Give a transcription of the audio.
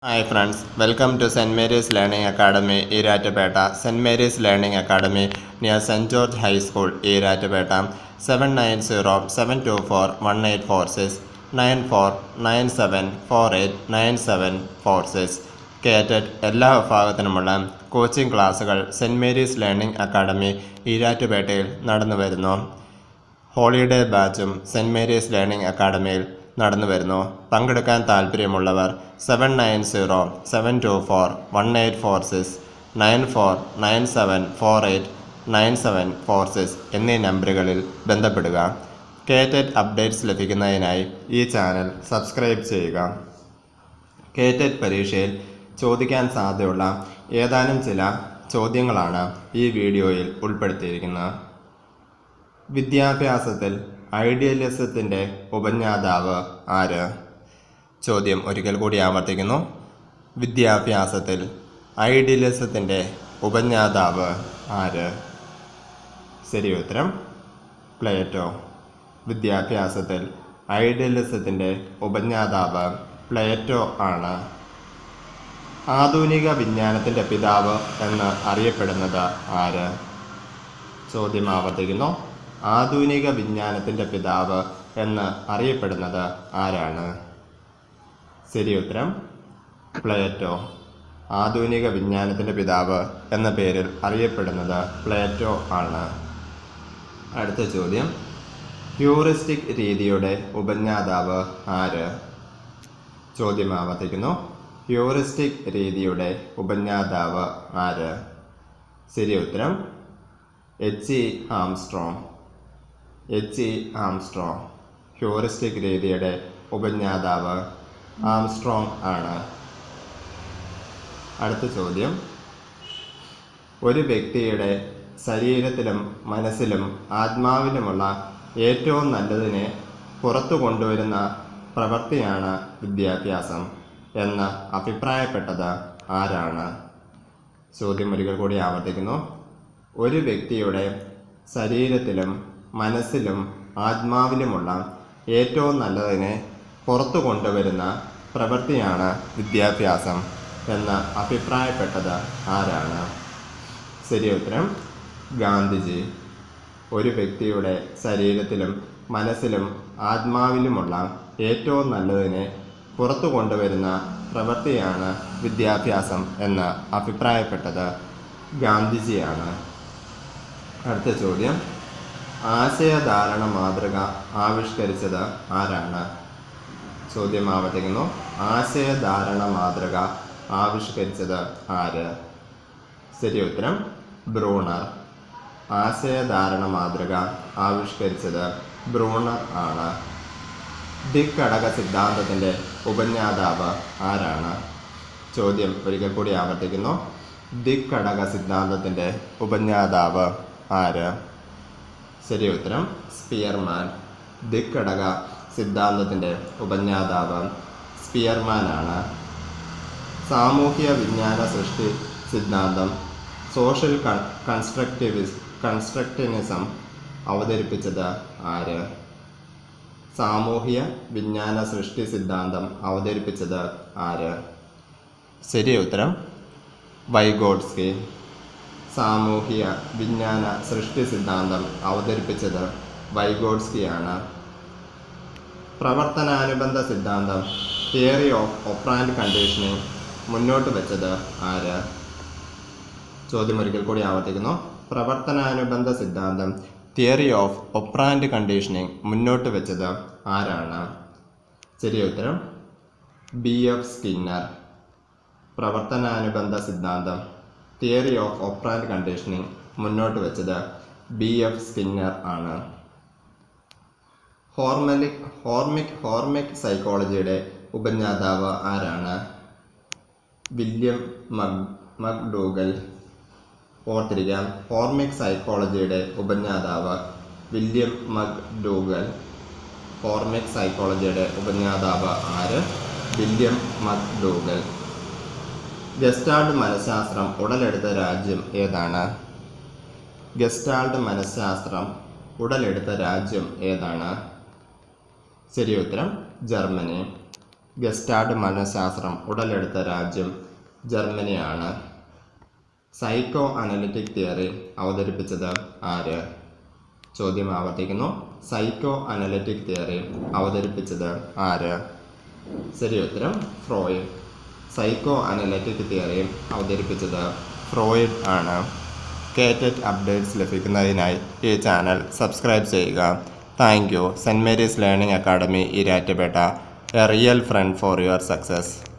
hi friends welcome to Saint Mary's Learning Academy Erattupetta Saint Mary's Learning Academy near Saint George high school Erattupetta seven nine zero seven two four one eight four six nine four nine seven four eight nine seven four six കേറ്റഡ് എല്ലാ വിഭാഗത്തിനുമുള്ള coaching ക്ലാസുകൾ Saint Mary's Learning Academy ഈരാറ്റുപേട്ടയിൽ നടന്നു വരുന്നു holiday ബാച്ചും Saint Mary's Learning അക്കാഡമിയിൽ നടന്നു വരുന്നു പങ്കെടുക്കാൻ താല്പര്യമുള്ളവർ seven nine zero seven two four one eight four six nine four nine seven four eight nine seven four six എന്നീ നമ്പറുകളിൽ ബന്ധപ്പെടുക കേറ്റഡ് അപ്ഡേറ്റ്സ് ലഭിക്കുന്നതിനായി ഈ ചാനൽ സബ്സ്ക്രൈബ് ചെയ്യുക കേറ്റഡ് പരീക്ഷയിൽ ചോദിക്കാൻ സാധ്യതയുള്ള ഏതാനും ചില ചോദ്യങ്ങളാണ് ഈ വീഡിയോയിൽ ഉൾപ്പെടുത്തിയിരിക്കുന്നത് വിദ്യാഭ്യാസത്തിൽ ഐഡിയലിസത്തിൻ്റെ ഉപജ്ഞാതാവ് ആര് ചോദ്യം ഒരിക്കൽ കൂടി ആവർത്തിക്കുന്നു വിദ്യാഭ്യാസത്തിൽ ഐഡിയലിസത്തിൻ്റെ ഉപജ്ഞാതാവ് ആര് ശരി ഉത്തരം പ്ലേറ്റോ വിദ്യാഭ്യാസത്തിൽ ഐഡിയലിസത്തിൻ്റെ ഉപജ്ഞാതാവ് പ്ലേറ്റോ ആണ് ആധുനിക വിജ്ഞാനത്തിൻ്റെ പിതാവ് എന്ന് അറിയപ്പെടുന്നത് ആര് ചോദ്യം ആവർത്തിക്കുന്നു ആധുനിക വിജ്ഞാനത്തിൻ്റെ പിതാവ് എന്ന് അറിയപ്പെടുന്നത് ആരാണ് ശരി ഉത്തരം പ്ലേറ്റോ ആധുനിക വിജ്ഞാനത്തിൻ്റെ പിതാവ് എന്ന പേരിൽ അറിയപ്പെടുന്നത് പ്ലേറ്റോ ആണ് അടുത്ത ചോദ്യം ഹ്യൂറിസ്റ്റിക് രീതിയുടെ ഉപജ്ഞാതാവ് ആര് ചോദ്യം ആവർത്തിക്കുന്നു ഹ്യൂറിസ്റ്റിക് രീതിയുടെ ഉപജ്ഞാതാവ് ആര് ശരി ഉത്തരം H E Armstrong H E Armstrong heuristic രീതിയുടെ ഉപജ്ഞാതാവ് ആംസ്ട്രോങ് ആണ് അടുത്ത ചോദ്യം ഒരു വ്യക്തിയുടെ ശരീരത്തിലും മനസ്സിലും ആത്മാവിലുമുള്ള ഏറ്റവും നല്ലതിനെ പുറത്തു കൊണ്ടുവരുന്ന പ്രവൃത്തിയാണ് വിദ്യാഭ്യാസം എന്ന് അഭിപ്രായപ്പെട്ടത് ആരാണ് ചോദ്യം ഒരിക്കൽ കൂടി ആവർത്തിക്കുന്നു ഒരു വ്യക്തിയുടെ ശരീരത്തിലും മനസ്സിലും ആത്മാവിലുമുള്ള ഏറ്റവും നല്ലതിനെ പുറത്തു കൊണ്ടുവരുന്ന പ്രവൃത്തിയാണ് വിദ്യാഭ്യാസം എന്ന് അഭിപ്രായപ്പെട്ടത് ആരാണ് ശരി ഉത്തരം ഗാന്ധിജി ഒരു വ്യക്തിയുടെ ശരീരത്തിലും മനസ്സിലും ആത്മാവിലുമുള്ള ഏറ്റവും നല്ലതിനെ പുറത്തു കൊണ്ടുവരുന്ന പ്രവൃത്തിയാണ് വിദ്യാഭ്യാസം എന്ന് അഭിപ്രായപ്പെട്ടത് ഗാന്ധിജിയാണ് അടുത്ത ചോദ്യം ആശയധാരണ മാതൃക ആവിഷ്കരിച്ചത് ആരാണ് ചോദ്യം ആവർത്തിക്കുന്നു ആശയധാരണ മാതൃക ആവിഷ്കരിച്ചത് ആര് ശരി ഉത്തരം ബ്രൂണർ ആശയധാരണ മാതൃക ആവിഷ്കരിച്ചത് ബ്രൂണർ ആണ് ദിക്കടക സിദ്ധാന്തത്തിൻ്റെ ഉപജ്ഞാതാവ് ആരാണ് ചോദ്യം ഒരിക്കൽ കൂടി ആവർത്തിക്കുന്നു ദിക്കടക സിദ്ധാന്തത്തിൻ്റെ ഉപജ്ഞാതാവ് ആര് ശരി ഉത്തരം സ്പിയർമാൻ ദിക്കടക സിദ്ധാന്തത്തിൻ്റെ ഉപജ്ഞാതാവ് സ്പിയർമാനാണ് സാമൂഹ്യ വിജ്ഞാന സൃഷ്ടി സിദ്ധാന്തം സോഷ്യൽ കൺ കൺസ്ട്രക്റ്റിവിസ് കൺസ്ട്രക്റ്റിനിസം അവതരിപ്പിച്ചത് ആര് സാമൂഹ്യ വിജ്ഞാന സൃഷ്ടി സിദ്ധാന്തം അവതരിപ്പിച്ചത് ആര് ശരി ഉത്തരം വൈഗോഡ്സ്കി സാമൂഹ്യ വിജ്ഞാന സൃഷ്ടി സിദ്ധാന്തം അവതരിപ്പിച്ചത് വൈഗോഡ്സ്കിയാണ് പ്രവർത്തനാനുബന്ധ സിദ്ധാന്തം തിയറി ഓഫ് ഒപ്രാൻഡ് കണ്ടീഷനിങ് മുന്നോട്ട് വെച്ചത് ആര് ചോദ്യം ഒരിക്കൽ കൂടി ആവർത്തിക്കുന്നു പ്രവർത്തനാനുബന്ധ സിദ്ധാന്തം തിയറി ഓഫ് ഒപ്രാൻഡ് കണ്ടീഷനിങ് മുന്നോട്ട് വെച്ചത് ആരാണ് ശരി ഉത്തരം ബി എഫ് സ്കിന്നർ പ്രവർത്തനാനുബന്ധ സിദ്ധാന്തം തിയറി ഓഫ് ഒപ്രാൻഡ് കണ്ടീഷനിങ് മുന്നോട്ട് വെച്ചത് ബി എഫ് സ്കിന്നർ ആണ് ഹോർമലിക് ഹോർമിക് ഹോർമിക് സൈക്കോളജിയുടെ ഉപജ്ഞാതാവ് ആരാണ് വില്യം മക് മക്ഡൂഗൽ ഓർത്തിരിക്കാം ഹോർമിക് സൈക്കോളജിയുടെ ഉപജ്ഞാതാവ് വില്യം മക് ഡൂഗൽ ഹോർമിക് സൈക്കോളജിയുടെ ഉപജ്ഞാതാവ് ആര് വില്യം മക് ഡൂഗൽ ഗസ്റ്റാൾഡ് മനഃശാസ്ത്രം ഉടലെടുത്ത രാജ്യം ഏതാണ് ഗസ്റ്റാൾഡ് മനഃശാസ്ത്രം ഉടലെടുത്ത രാജ്യം ഏതാണ് ശരി ഉത്തരം ജർമ്മനി ഗസ്റ്റാർഡ് മനഃശാസ്ത്രം ഉടലെടുത്ത രാജ്യം ജർമ്മനിയാണ് സൈക്കോ അനലിറ്റിക് തിയറി അവതരിപ്പിച്ചത് ആര് ചോദ്യം ആവർത്തിക്കുന്നു സൈക്കോ അനലിറ്റിക് തിയറി അവതരിപ്പിച്ചത് ആര് ശരി ഉത്തരം ഫ്രോയിഡ് സൈക്കോ അനലിറ്റിക് തിയറി അവതരിപ്പിച്ചത് ഫ്രോയിഡ് ആണ് കേറ്ററ്റ് അപ്ഡേറ്റ്സ് ലഭിക്കുന്നതിനായി ഈ ചാനൽ സബ്സ്ക്രൈബ് ചെയ്യുക thank you Saint Mary's Learning Academy Erattupetta a real friend for your success